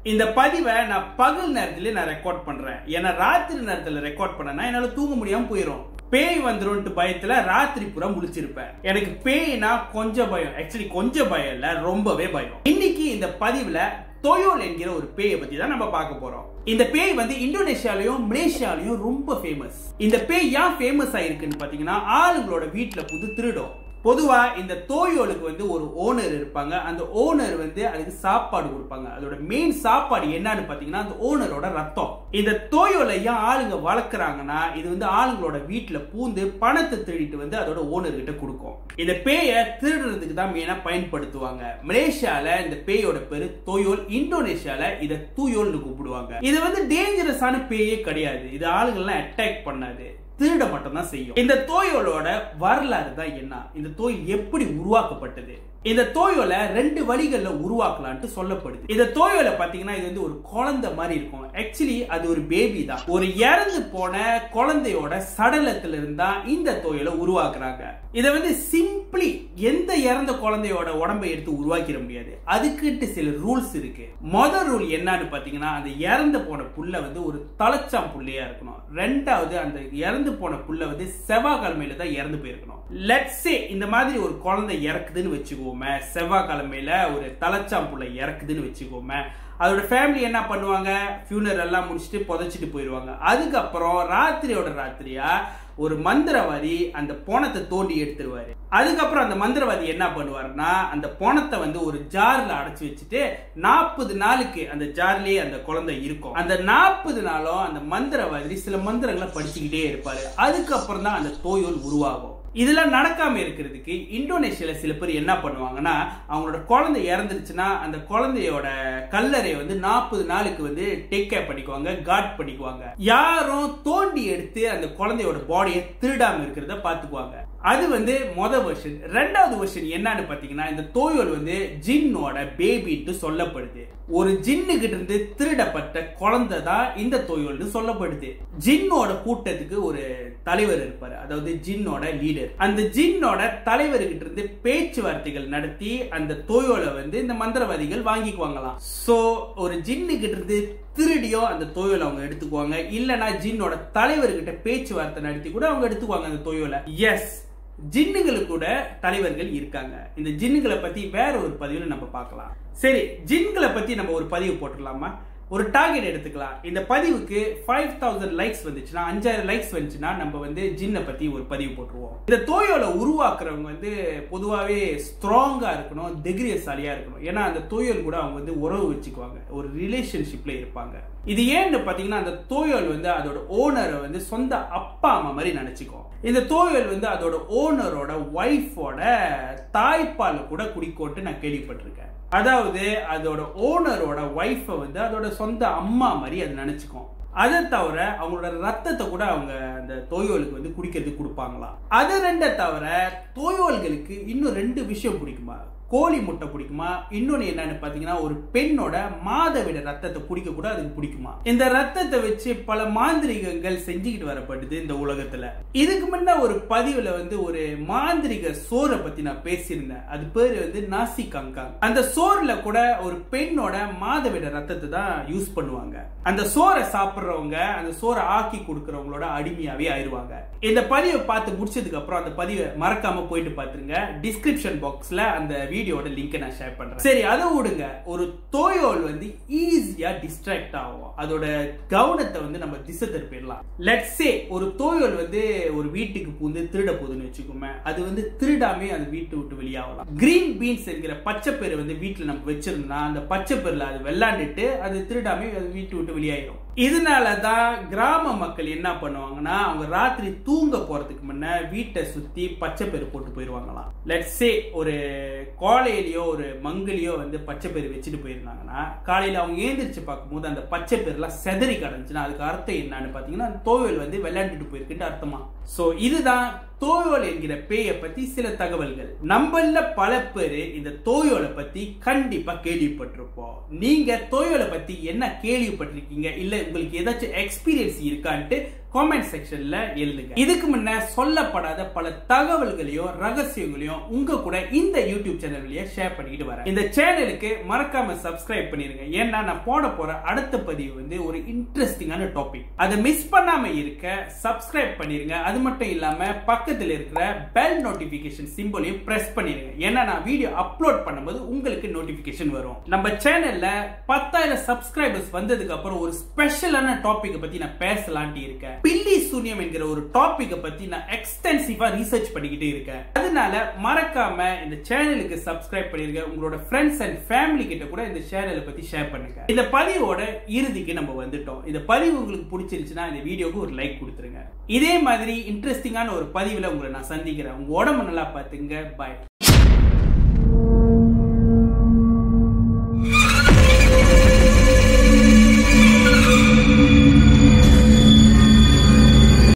இந்த பதிவை நான் பகல் நேரத்துல நான் ரெக்கார்ட் பண்றேன் ஏன்னா ராத்திரி நேரத்துல ரெக்கார்ட் பண்ணனா என்னால தூங்க முடியாம போயிடும் பேய் வந்துரும்ட்டு பயத்துல ராத்திரி பூரா முழிச்சிருப்பேன் எனக்கு பேய்னா கொஞ்சம் பயம் ஆக்சுவலி கொஞ்சம் பயம் இல்ல ரொம்பவே பயம் இன்னைக்கு இந்த பதிவுல தொயோல் என்கிற ஒரு பேயை பத்தி தான் நம்ம பார்க்க போறோம் இந்த பேய் வந்து இந்தோனேஷியாலயும் மலேசியாலயும் ரொம்ப ஃபேமஸ் இந்த பேய் ஏன் ஃபேமஸ் ஆயிருக்குன்னு பாத்தீங்கன்னா ஆளுங்களோட வீட்டுல புது திருடும் பொதுவா இந்த தோயோலுக்கு வந்து ஒரு ஓனர் இருப்பாங்க அந்த ஓனர் வந்து அதுக்கு சாப்பாடு கொடுப்பாங்க அதோட மெயின் சாப்பாடு என்னன்னு பாத்தீங்கன்னா அந்த ஓனரோட ரத்தம் இந்த தோயோல ஏன் ஆளுங்க வளர்க்குறாங்கன்னா இது வந்து ஆளுங்களோட வீட்டுல பூந்து பணத்தை திருடிட்டு வந்து அதோட ஓனர் கிட்ட கொடுக்கும் இந்த பேயை திருடுறதுக்கு தான் மெயினா பயன்படுத்துவாங்க மலேசியால இந்த பேயோட பேரு தோயோல் இந்தோனேஷியால இதை தூயோல்னு கூப்பிடுவாங்க இது வந்து டேஞ்சரஸான பேயே கிடையாது இது ஆளுங்கள்லாம் அட்டாக் பண்ணாது திருட மட்டும் தான் செய்யும் இந்த தோயோலோட வரலாறு தான் என்ன இந்த தோய் எப்படி உருவாக்கப்பட்டது இந்த தோயோல ரெண்டு வழிகள்ல உருவாக்கலான்ட்டு சொல்லப்படுது இந்த தோயோல பாத்தீங்கன்னா இது வந்து ஒரு குழந்தை மாதிரி இருக்கும் ஆக்சுவலி அது ஒரு பேபி தான் ஒரு இறந்து போன குழந்தையோட சடலத்துல இருந்தா இந்த தோயோல உருவாக்குறாங்க இதை வந்து சிம்பிளி எந்த இறந்த குழந்தையோட உடம்பை எடுத்து உருவாக்கிட முடியாது அதுக்குன்ட்டு சில ரூல்ஸ் இருக்கு முதல் ரூல் என்னன்னு பாத்தீங்கன்னா அந்த இறந்து போன புல்ல வந்து ஒரு தலைச்சாம் புள்ளையா இருக்கணும் ரெண்டாவது அந்த இறந்து போன புல்ல வந்து செவ்வாய்க்கிழமையில தான் இறந்து போயிருக்கணும் லெட்ஸே இந்த மாதிரி ஒரு குழந்தை இறக்குதுன்னு வச்சுக்கோமே செவ்வாய்க்கிழமையில ஒரு தலைச்சாம் புள்ள இறக்குதுன்னு வச்சுக்கோமே அதோட ஃபேமிலி என்ன பண்ணுவாங்க ஃபியூனர் எல்லாம் முடிச்சுட்டு புதைச்சிட்டு போயிடுவாங்க அதுக்கப்புறம் ராத்திரியோட ராத்திரியா ஒரு மந்திரவாதி அந்த போனத்தை தோண்டி எடுத்துருவாரு அதுக்கப்புறம் அந்த மந்திரவாதி என்ன பண்ணுவாருன்னா அந்த போனத்தை வந்து ஒரு ஜார்ல அடைச்சு வச்சுட்டு நாற்பது நாளுக்கு அந்த ஜார்லயே அந்த குழந்தை இருக்கும் அந்த நாற்பது நாளும் அந்த மந்திரவாதி சில மந்திரங்களை படிச்சுக்கிட்டே இருப்பாரு அதுக்கப்புறம் தான் அந்த தோயோல் உருவாகும் இதெல்லாம் நடக்காம இருக்கிறதுக்கு இந்தோனேஷியால சில பேர் என்ன பண்ணுவாங்கன்னா அவங்களோட குழந்தை இறந்துருச்சுன்னா அந்த குழந்தையோட கல்லறையை வந்து நாற்பது நாளுக்கு வந்து டேக் கேர் பண்ணிக்குவாங்க காட் பண்ணிக்குவாங்க யாரும் தோண்டி எடுத்து அந்த குழந்தையோட பாடியை திருடாம இருக்கிறத பாத்துக்குவாங்க அது வந்து மொத வெர்ஷன் ரெண்டாவது வெர்ஷன் என்னன்னு பாத்தீங்கன்னா இந்த தோயோல் வந்து ஜின்னோட பேபிட்டு சொல்லப்படுது ஒரு ஜின்னு கிட்ட இருந்து திருடப்பட்ட குழந்தை தான் இந்த தோயோல்னு சொல்லப்படுது ஜின்னோட கூட்டத்துக்கு ஒரு தலைவர் இருப்பாரு அதாவது ஜின்னோட லீடர் அந்த ஜின்னோட தலைவர்கிட்ட இருந்து பேச்சுவார்த்தைகள் நடத்தி அந்த தோயோலை வந்து இந்த மந்திரவாதிகள் வாங்கிக்குவாங்களாம் சோ ஒரு ஜின்னு கிட்ட இருந்து திருடியோ அந்த தோயோலை அவங்க எடுத்துக்குவாங்க இல்லனா ஜின்னோட தலைவர்கிட்ட பேச்சுவார்த்தை நடத்தி கூட அவங்க எடுத்துக்குவாங்க அந்த தோயோலை எஸ் ஜின்னுங்களுக்கு கூட தலைவர்கள் இருக்காங்க இந்த ஜின்னுகளை பத்தி வேற ஒரு பதிவுல நம்ம பார்க்கலாம் சரி ஜின்களை பத்தி நம்ம ஒரு பதிவு போட்டுடலாமா ஒரு டார்கெட் எடுத்துக்கலாம் இந்த பதிவுக்கு ஃபைவ் தௌசண்ட் லைக்ஸ் வந்துச்சுன்னா அஞ்சாயிரம் லைக்ஸ் வந்துச்சுன்னா நம்ம வந்து ஜின்னை பத்தி ஒரு பதிவு போட்டுருவோம் இந்த தோயோல உருவாக்குறவங்க வந்து பொதுவாகவே ஸ்ட்ராங்கா இருக்கணும் தைரியசாலியா இருக்கணும் ஏன்னா அந்த தோயோல் கூட அவங்க வந்து உறவு வச்சுக்குவாங்க ஒரு ரிலேஷன்ஷிப்ல இருப்பாங்க இது ஏன்னு பாத்தீங்கன்னா அந்த தோயோல் வந்து அதோட ஓனரை வந்து சொந்த அப்பா அம்மா மாதிரி நினைச்சுக்கும் இந்த தோயோல் வந்து அதோட ஓனரோட ஒய்ஃபோட தாய்ப்பால் கூட குடிக்கோட்டு நான் கேள்விப்பட்டிருக்கேன் அதாவது அதோட ஓனரோட ஒய்ஃபை வந்து அதோட சொந்த அம்மா மாதிரி அது நினைச்சுக்கும் அதை தவிர அவங்களோட ரத்தத்தை கூட அவங்க அந்த தோயோலுக்கு வந்து குடிக்கிறதுக்கு கொடுப்பாங்களாம் அது ரெண்டை தவிர தோயோல்களுக்கு இன்னும் ரெண்டு விஷயம் பிடிக்குமா கோழி முட்டை பிடிக்குமா இன்னொன்னு என்னன்னு பாத்தீங்கன்னா ஒரு பெண்ணோட மாதவிட ரத்தத்தை குடிக்க கூட அதுக்கு பிடிக்குமா இந்த ரத்தத்தை வச்சு பல மாந்திரிகங்கள் செஞ்சுக்கிட்டு வரப்படுது இந்த உலகத்துல இதுக்கு முன்ன ஒரு பதிவுல வந்து ஒரு மாந்திரிக சோரை பத்தி நான் பேசியிருந்தேன் அது பேரு வந்து நாசி கங்காங் அந்த சோறுல கூட ஒரு பெண்ணோட மாதவிட ரத்தத்தை தான் யூஸ் பண்ணுவாங்க அந்த சோறை சாப்பிடுறவங்க அந்த சோறை ஆக்கி கொடுக்கறவங்களோட அடிமையாவே ஆயிருவாங்க இந்த பதிவை பார்த்து முடிச்சதுக்கு அப்புறம் அந்த பதிவை மறக்காம போயிட்டு பாத்துருங்க டிஸ்கிரிப்ஷன் பாக்ஸ்ல அந்த வீடியோட லிங்க் நான் ஷேர் பண்றேன் சரி அதை விடுங்க ஒரு தோயோல் வந்து ஈஸியா டிஸ்ட்ராக்ட் ஆகும் அதோட கவனத்தை வந்து நம்ம திசை திருப்பிடலாம் லெட்ஸ் சே ஒரு தோயோல் வந்து ஒரு வீட்டுக்கு பூந்து திருட போகுதுன்னு வச்சுக்கோமே அது வந்து திருடாமே அந்த வீட்டை விட்டு வெளியாகலாம் கிரீன் பீன்ஸ் என்கிற பச்சை பேர் வந்து வீட்டுல நம்ம வச்சிருந்தோம்னா அந்த பச்சை பேர்ல அது விளாண்டுட்டு அது திருடாமே அது வீட்டை விட்டு வெளியாயிரும் இதனால தான் கிராம மக்கள் என்ன பண்ணுவாங்கன்னா அவங்க ராத்திரி தூங்க போறதுக்கு முன்ன வீட்டை சுத்தி பச்சை பேர் போட்டு போயிருவாங்களாம் லெட்ஸ் சே ஒரு கோலையிலயோ ஒரு மங்கிலையோ வந்து பச்சை பேர் வச்சுட்டு போயிருந்தாங்கன்னா காலையில அவங்க ஏந்திரிச்சு பார்க்கும்போது அந்த பச்சை பேர்லாம் செதறி கிடந்துச்சுன்னா அதுக்கு அர்த்தம் என்னன்னு பாத்தீங்கன்னா அந்த தோவல் வந்து விளையாண்டுட்டு போயிருக்குன்ட்டு அர்த்தமா சோ இதுதான் தோயோல் என்கிற பேயை பத்தி சில தகவல்கள் நம்மள பல பேர் இந்த தோயோலை பத்தி கண்டிப்பா கேள்விப்பட்டிருப்போம் நீங்க தோயோலை பத்தி என்ன கேள்விப்பட்டிருக்கீங்க இல்ல உங்களுக்கு ஏதாச்சும் எக்ஸ்பீரியன்ஸ் இருக்கான்ட்டு காமெண்ட் செக்ஷன்ல எழுதுங்க இதுக்கு முன்ன சொல்லப்படாத பல தகவல்களையும் ரகசியங்களையும் உங்க கூட இந்த யூடியூப் சேனல் வழியா ஷேர் பண்ணிக்கிட்டு வரேன் இந்த சேனலுக்கு மறக்காம சப்ஸ்கிரைப் பண்ணிருங்க ஏன்னா நான் போட போற அடுத்த பதிவு வந்து ஒரு இன்ட்ரெஸ்டிங்கான டாபிக் அதை மிஸ் பண்ணாம இருக்க சப்ஸ்கிரைப் பண்ணிருங்க அது மட்டும் இல்லாம பக்கத்துல இருக்கிற பெல் நோட்டிபிகேஷன் சிம்பிளையும் பிரஸ் பண்ணிருங்க ஏன்னா நான் வீடியோ அப்லோட் பண்ணும்போது உங்களுக்கு நோட்டிபிகேஷன் வரும் நம்ம சேனல்ல பத்தாயிரம் சப்ஸ்கிரைபர்ஸ் வந்ததுக்கு அப்புறம் ஒரு ஸ்பெஷலான டாபிக் பத்தி நான் பேசலான்ட்டு இருக்கேன் பில்லி சூன்யம் என்கிற ஒரு டாபிக் பத்தி நான் எக்ஸ்டென்சிவா ரீசர்ச் பண்ணிக்கிட்டு இருக்கேன் அதனால மறக்காம இந்த சேனலுக்கு சப்ஸ்கிரைப் பண்ணிருங்க உங்களோட ஃப்ரெண்ட்ஸ் அண்ட் ஃபேமிலி கிட்ட கூட இந்த சேனலை பத்தி ஷேர் பண்ணுங்க இந்த பதிவோட இறுதிக்கு நம்ம வந்துட்டோம் இந்த பதிவு உங்களுக்கு பிடிச்சிருச்சுன்னா இந்த வீடியோக்கு ஒரு லைக் கொடுத்துருங்க இதே மாதிரி இன்ட்ரெஸ்டிங்கான ஒரு பதிவுல உங்களை நான் சந்திக்கிறேன் உங்க உடம்பு நல்லா பாத்துங்க பாய்